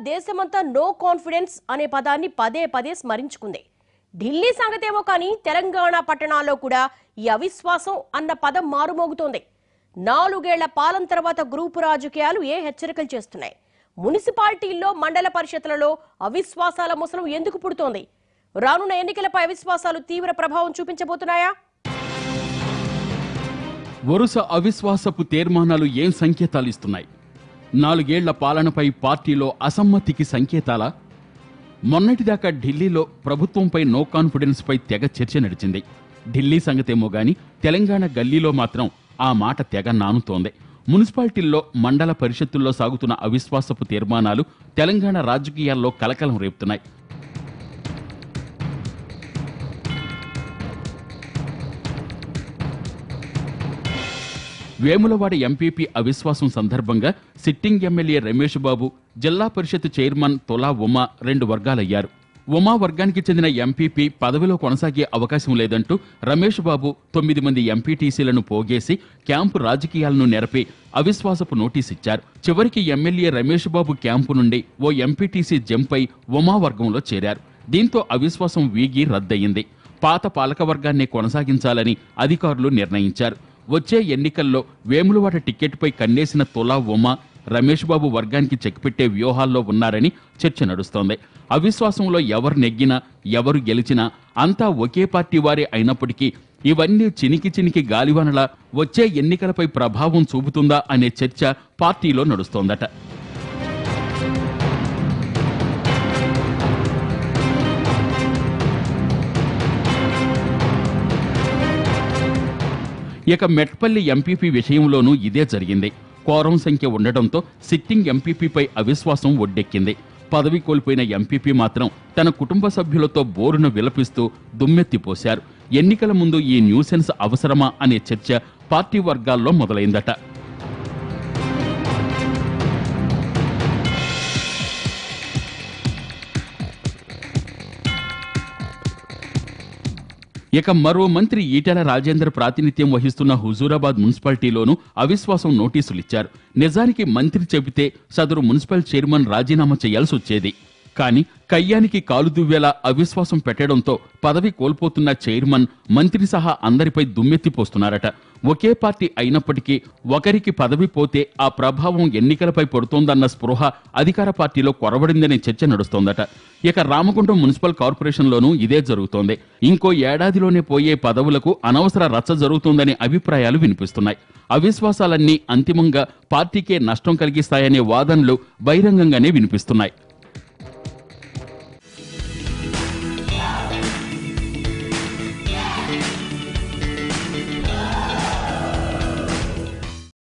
దేశమంతా no confidence అనే పదాన్ని పదే పదే స్మరించుకుంది ఢిల్లీ సంగతేమో కానీ తెలంగాణ పట్టణాల్లో కూడా ఈ అవిశ్వాసం అన్న పదం మారుమోగుతోంది నాలుగేళ్ల పాలన తర్వాత గ్రూపు రాజకీయాలు ఏ హెచ్చరికలు చేస్తున్నాయి మున్సిపాలిటీల్లో మండల పరిషత్లలో అవిశ్వాసాల ముసలం ఎందుకు పుడుతోంది రానున్న ఎన్నికలపై అవిశ్వాసాలు తీవ్ర ప్రభావం చూపించబోతున్నాయా వరుస అవిశ్వాసపు తీర్మానాలు ఏం సంకేతాలు ఇస్తున్నాయి నాలుగేళ్ల పాలనపై పార్టీలో అసమ్మతికి సంకేతాల మొన్నటిదాకా ఢిల్లీలో ప్రభుత్వంపై నో కాన్ఫిడెన్స్ పై తెగ చర్చ నడిచింది ఢిల్లీ సంగతేమో గాని తెలంగాణ గల్లీలో మాత్రం ఆ మాట తెగ నానుతోంది మున్సిపాలిటీల్లో మండల పరిషత్తుల్లో సాగుతున్న అవిశ్వాసపు తీర్మానాలు తెలంగాణ రాజకీయాల్లో కలకలం రేపుతున్నాయి వేములవాడ ఎంపీపీ అవిశ్వాసం సందర్భంగా సిట్టింగ్ ఎమ్మెల్యే రమేష్ బాబు జిల్లా పరిషత్ చైర్మన్ తొలా ఉమా రెండు వర్గాలయ్యారు ఉమా వర్గానికి చెందిన ఎంపీపీ పదవిలో కొనసాగే అవకాశం లేదంటూ రమేష్ బాబు తొమ్మిది మంది ఎంపీటీసీలను పోగేసి క్యాంపు రాజకీయాలను నెరపి అవిశ్వాసపు నోటీస్ ఇచ్చారు చివరికి ఎమ్మెల్యే రమేష్ బాబు క్యాంపు నుండి ఓ ఎంపీటీసీ జంపై ఉమా వర్గంలో చేరారు దీంతో అవిశ్వాసం వీగి రద్దయింది పాత పాలకవర్గాన్నే కొనసాగించాలని అధికారులు నిర్ణయించారు వచ్చే ఎన్నికల్లో వేములవాడ టిక్కెట్పై కన్నేసిన తులా ఉమా రమేష్ బాబు వర్గానికి చెక్ పెట్టే వ్యూహాల్లో ఉన్నారని చర్చ నడుస్తోంది అవిశ్వాసంలో ఎవరు నెగ్గినా ఎవరు గెలిచినా అంతా ఒకే పార్టీ వారే అయినప్పటికీ ఇవన్నీ చినికి చినికి గాలివానలా వచ్చే ఎన్నికలపై ప్రభావం చూపుతుందా అనే చర్చ పార్టీలో నడుస్తోందట ఇక మెట్పల్లి ఎంపీపీ విషయంలోనూ ఇదే జరిగింది కోరం సంఖ్య ఉండడంతో సిట్టింగ్ ఎంపీపీపై అవిశ్వాసం ఒడ్డెక్కింది పదవి కోల్పోయిన ఎంపీపీ మాత్రం తన కుటుంబ సభ్యులతో బోరున విలపిస్తూ దుమ్మెత్తిపోశారు ఎన్నికల ముందు ఈ న్యూసెన్స్ అవసరమా అనే చర్చ పార్టీ వర్గాల్లో మొదలైందట ఇక మరో మంత్రి ఈటెల రాజేందర్ ప్రాతినిధ్యం వహిస్తున్న హుజూరాబాద్ మున్సిపాలిటీలోనూ అవిశ్వాసం నోటీసులిచ్చారు నిజానికి మంత్రి చెబితే సదరు మున్సిపల్ చైర్మన్ రాజీనామా చేయాల్సి వచ్చేది కానీ కయ్యానికి కాలు దువ్వేలా అవిశ్వాసం పెట్టడంతో పదవి కోల్పోతున్న చైర్మన్ మంత్రి సహా అందరిపై దుమ్మెత్తిపోస్తున్నారట ఒకే పార్టీ అయినప్పటికీ ఒకరికి పదవి పోతే ఆ ప్రభావం ఎన్నికలపై పడుతోందన్న స్పృహ అధికార పార్టీలో కొరవడిందనే చర్చ నడుస్తోందట ఇక రామగుండం మున్సిపల్ కార్పొరేషన్లోనూ ఇదే జరుగుతోంది ఇంకో ఏడాదిలోనే పోయే పదవులకు అనవసర రచ్చ జరుగుతోందనే అభిప్రాయాలు వినిపిస్తున్నాయి అవిశ్వాసాలన్నీ అంతిమంగా పార్టీకే నష్టం కలిగిస్తాయనే వాదనలు బహిరంగంగానే వినిపిస్తున్నాయి